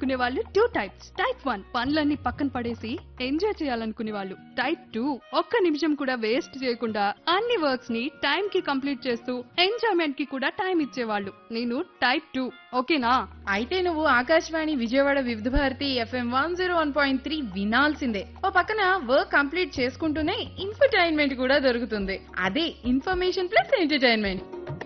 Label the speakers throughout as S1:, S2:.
S1: చేయాలనుకునే వాళ్ళు two types type one పనులన్నీ పక్కన పడేసి ఎంజాయ్ చేయాలనుకునే వాళ్ళు టైప్ టూ ఒక్క నిమిషం కూడా వేస్ట్ చేయకుండా అన్ని వర్క్స్ ని టైం కి కంప్లీట్ చేస్తూ ఎంజాయ్మెంట్ కి కూడా టైం ఇచ్చేవాళ్ళు నేను టైప్ టూ ఓకేనా
S2: అయితే నువ్వు Akashvani Vijayawada Vividh Bharati FM one zero one point three వినాల్సిందే ఓ పక్కన వర్క్ కంప్లీట్ చేసుకుంటూనే ఇన్ఫర్టైన్మెంట్ కూడా దొరుకుతుంది అదే ఇన్ఫర్మేషన్ ప్లస్ ఎంటర్టైన్మెంట్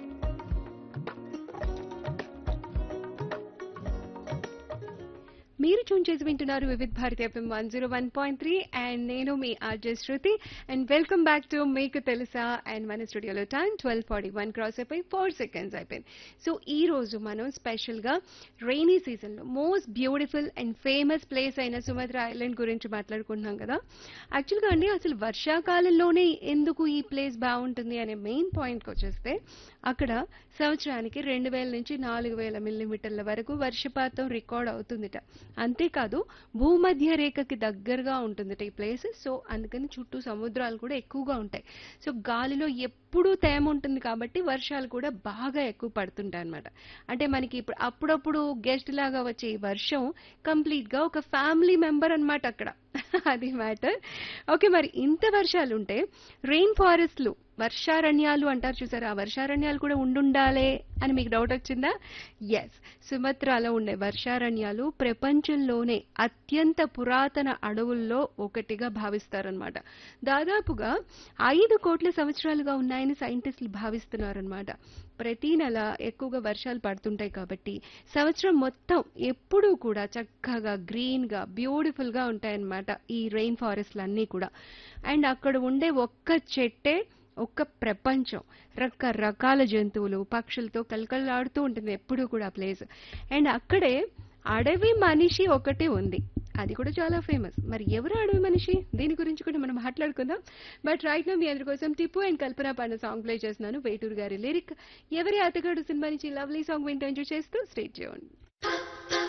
S3: మీరు చూన్ చేసి వింటున్నారు Vividh Bharati FM one zero one point three and నేను మీ RJ Shruti and welcome back to మీకు తెలుసా అండ్ మన స్టూడియోలో time twelve forty one cross అయిపోయి ఫోర్ సెకండ్స్ అయిపోయింది సో ఈ రోజు మనం స్పెషల్గా రైనీ సీజన్లో most beautiful and famous place అయిన సుమద్ర ఐలాండ్ గురించి మాట్లాడుకుంటున్నాం కదా యాక్చువల్గా అండి అసలు వర్షాకాలంలోనే ఎందుకు ఈ ప్లేస్ బాగుంటుంది అనే మెయిన్ పాయింట్కి వచ్చేస్తే అక్కడ సంవత్సరానికి రెండు వేల నుంచి నాలుగు వేల మిల్లీమీటర్ల వరకు వర్షపాతం రికార్డ్ అవుతుందిట అంతేకాదు భూమధ్య రేఖకి దగ్గరగా ఉంటుందిట ఈ ప్లేస్ సో అందుకని చుట్టూ సముద్రాలు కూడా ఎక్కువగా ఉంటాయి సో గాలిలో ఎప్పుడూ తేమ ఉంటుంది కాబట్టి వర్షాలు కూడా బాగా ఎక్కువ పడుతుంటాయి అనమాట అంటే మనకి ఇప్పుడు అప్పుడప్పుడు గెస్ట్ లాగా వచ్చే ఈ వర్షం కంప్లీట్ గా ఒక ఫ్యామిలీ మెంబర్ అన్నమాట అక్కడ అది మ్యాటర్ ఓకే మరి ఇంత వర్షాలు ఉంటే రెయిన్ ఫారెస్ట్లు వర్షారణ్యాలు అంటారు చూసారా ఆ వర్షారణ్యాలు కూడా ఉండుండాలే అని మీకు డౌట్ వచ్చిందా ఎస్ సుమత్రాలో ఉండే వర్షారణ్యాలు ప్రపంచంలోనే అత్యంత పురాతన అడవుల్లో ఒకటిగా భావిస్తారనమాట దాదాపుగా ఐదు కోట్ల సంవత్సరాలుగా ఉన్నాయని సైంటిస్టులు భావిస్తున్నారనమాట ప్రతి నెల ఎక్కువగా వర్షాలు పడుతుంటాయి కాబట్టి సంవత్సరం మొత్తం ఎప్పుడూ కూడా చక్కగా గ్రీన్ గా బ్యూటిఫుల్ గా ఉంటాయన్నమాట ఈ రెయిన్ ఫారెస్ట్లు అన్నీ కూడా అండ్ అక్కడ ఉండే ఒక్క చెట్టే ఒక్క ప్రపంచం రకరకాల జంతువులు పక్షులతో కలకలాడుతూ ఉంటుంది ఎప్పుడూ కూడా ప్లేస్ అండ్ అక్కడే అడవి మనిషి ఒకటి ఉంది అది కూడా చాలా ఫేమస్ మరి ఎవరు అడవి మనిషి దీని గురించి కూడా మనం మాట్లాడుకుందాం బట్ రైట్ నా మీ అందరి కోసం టిప్పు అండ్ కల్పన పాడిన సాంగ్ ప్లే చేస్తున్నాను వేటూరు గారి లిరిక్ ఎవరి అతగాడు సినిమా నుంచి లవ్లీ సాంగ్ వింటూ ఎంజాయ్ చేస్తూ స్టేట్ చేయండి